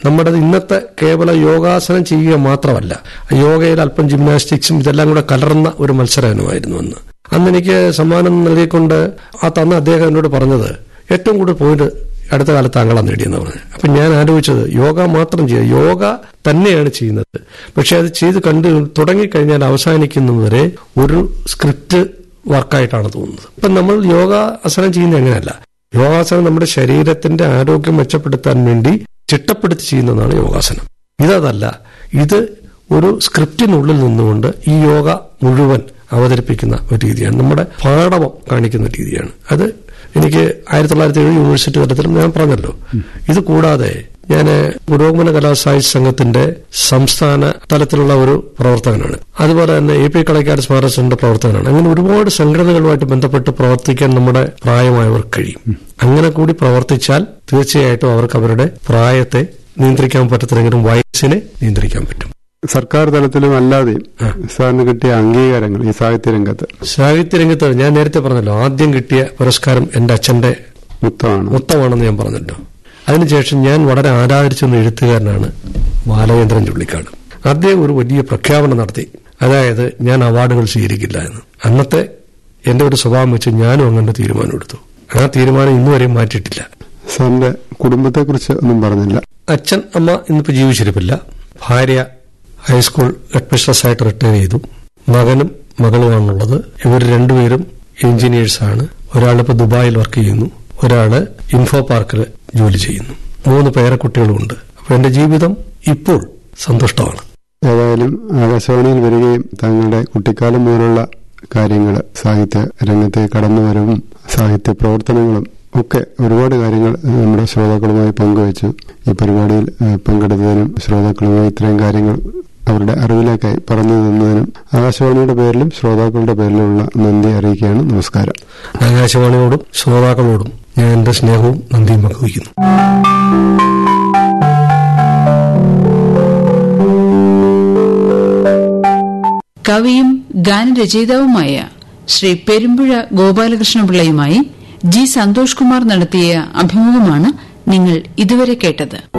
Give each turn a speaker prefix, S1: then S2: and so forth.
S1: നമ്മുടെ ഇന്നത്തെ കേവല യോഗാസനം ചെയ്യുക മാത്രമല്ല യോഗയിൽ അല്പം ജിംനാസ്റ്റിക്സും ഇതെല്ലാം കൂടെ കലർന്ന ഒരു മത്സരമായിരുന്നു അന്ന് അന്ന് എനിക്ക് സമ്മാനം നൽകിക്കൊണ്ട് ആ തന്ന അദ്ദേഹം എന്നോട് പറഞ്ഞത് ഏറ്റവും കൂടുതൽ പോയിന്റ് അടുത്ത കാലത്ത് താങ്കളാണ് നേടിയെന്ന് പറഞ്ഞു അപ്പൊ ഞാൻ ആലോചിച്ചത് യോഗ മാത്രം ചെയ്യുക യോഗ തന്നെയാണ് ചെയ്യുന്നത് പക്ഷെ അത് ചെയ്ത് കണ്ടു തുടങ്ങിക്കഴിഞ്ഞാൽ അവസാനിക്കുന്നതുവരെ ഒരു സ്ക്രിപ്റ്റ് വർക്കായിട്ടാണ് തോന്നുന്നത് ഇപ്പൊ നമ്മൾ യോഗാസനം ചെയ്യുന്നത് എങ്ങനെയല്ല യോഗാസനം നമ്മുടെ ശരീരത്തിന്റെ ആരോഗ്യം മെച്ചപ്പെടുത്താൻ വേണ്ടി ചിട്ടപ്പെടുത്തി ചെയ്യുന്നതാണ് യോഗാസനം ഇതല്ല ഇത് ഒരു സ്ക്രിപ്റ്റിനുള്ളിൽ നിന്നുകൊണ്ട് ഈ യോഗ മുഴുവൻ അവതരിപ്പിക്കുന്ന ഒരു രീതിയാണ് നമ്മുടെ പാഠവം കാണിക്കുന്ന രീതിയാണ് അത് എനിക്ക് ആയിരത്തി തൊള്ളായിരത്തി ഏഴ് യൂണിവേഴ്സിറ്റി തലത്തിലും ഞാൻ പറഞ്ഞല്ലോ ഇത് കൂടാതെ ഞാൻ പുരോഗമന കലാസാഹിത്യ സംഘത്തിന്റെ സംസ്ഥാന തലത്തിലുള്ള ഒരു പ്രവർത്തകനാണ് അതുപോലെ തന്നെ എ പി കളക്കാട് സ്മാരക സെന്റർ പ്രവർത്തകനാണ് അങ്ങനെ ഒരുപാട് സംഘടനകളുമായിട്ട് ബന്ധപ്പെട്ട് പ്രവർത്തിക്കാൻ നമ്മുടെ പ്രായമായവർ കഴിയും അങ്ങനെ കൂടി പ്രവർത്തിച്ചാൽ തീർച്ചയായിട്ടും അവർക്ക് അവരുടെ പ്രായത്തെ നിയന്ത്രിക്കാൻ പറ്റത്തില്ലെങ്കിലും വയസ്സിനെ നിയന്ത്രിക്കാൻ പറ്റും
S2: സർക്കാർ തലത്തിലും അല്ലാതെയും സാറിന് കിട്ടിയ അംഗീകാരങ്ങൾ ഈ സാഹിത്യ രംഗത്ത്
S1: സാഹിത്യരംഗത്ത് ഞാൻ നേരത്തെ പറഞ്ഞല്ലോ ആദ്യം കിട്ടിയ പുരസ്കാരം എന്റെ അച്ഛന്റെ
S2: മുത്തമാണ്
S1: മൊത്തമാണെന്ന് ഞാൻ പറഞ്ഞല്ലോ അതിനുശേഷം ഞാൻ വളരെ ആരാധിച്ചൊന്ന എഴുത്തുകാരനാണ് ബാലചന്ദ്രൻ ചുള്ളിക്കാട് അദ്ദേഹം ഒരു വലിയ പ്രഖ്യാപനം നടത്തി അതായത് ഞാൻ അവാർഡുകൾ സ്വീകരിക്കില്ല എന്ന് അന്നത്തെ എന്റെ ഒരു സ്വഭാവം വെച്ച് ഞാനും അങ്ങനെ തീരുമാനം എടുത്തു ആ തീരുമാനം ഇന്നുവരെയും മാറ്റിയിട്ടില്ല
S2: സാറിന്റെ കുടുംബത്തെക്കുറിച്ച് ഒന്നും പറഞ്ഞില്ല
S1: അച്ഛൻ അമ്മ ഇന്നിപ്പോ ജീവിച്ചിരിപ്പില്ല ഭാര്യ ഹൈസ്കൂൾ ഹെഡ് ആയിട്ട് റിട്ടയർ ചെയ്തു മകനും മകളുമാണുള്ളത് ഇവർ രണ്ടുപേരും എഞ്ചിനീയേഴ്സാണ് ഒരാളിപ്പോ ദുബായിൽ വർക്ക് ചെയ്യുന്നു ഒരാള് ഇൻഫോ പാർക്കിൽ ജോലി ചെയ്യുന്നു മൂന്ന് പേരക്കുട്ടികളുമുണ്ട് അപ്പൊ എന്റെ ജീവിതം ഇപ്പോൾ സന്തുഷ്ടമാണ്
S2: ഏതായാലും ആകാശവാണിയിൽ വരികയും താങ്കളുടെ കുട്ടിക്കാലം മുതലുള്ള കാര്യങ്ങൾ സാഹിത്യ രംഗത്തെ കടന്നുവരവും സാഹിത്യ പ്രവർത്തനങ്ങളും ഒക്കെ ഒരുപാട് കാര്യങ്ങൾ നമ്മുടെ ശ്രോതാക്കളുമായി പങ്കുവച്ചു ഈ പരിപാടിയിൽ ഏഹ്, പങ്കെടുത്തതിനും ശ്രോതാക്കളുമായി ഇത്രയും കാര്യങ്ങൾ അവരുടെ അറിവിലേക്കായി പറഞ്ഞു തന്നതിനും ആകാശവാണിയുടെ പേരിലും ശ്രോതാക്കളുടെ പേരിലുമുള്ള നന്ദി അറിയിക്കുകയാണ് നമസ്കാരം
S1: ആകാശവാണിയോടും ശ്രോതാക്കളോടും ഞാൻ എന്റെ സ്നേഹവും നന്ദിയും പങ്കുവയ്ക്കുന്നു
S3: കവിയും ഗാനരചയിതാവുമായ ശ്രീ പെരുമ്പുഴ ഗോപാലകൃഷ്ണപിള്ളയുമായി ജി സന്തോഷ് കുമാർ നടത്തിയ അഭിമുഖമാണ് നിങ്ങൾ ഇതുവരെ കേട്ടത്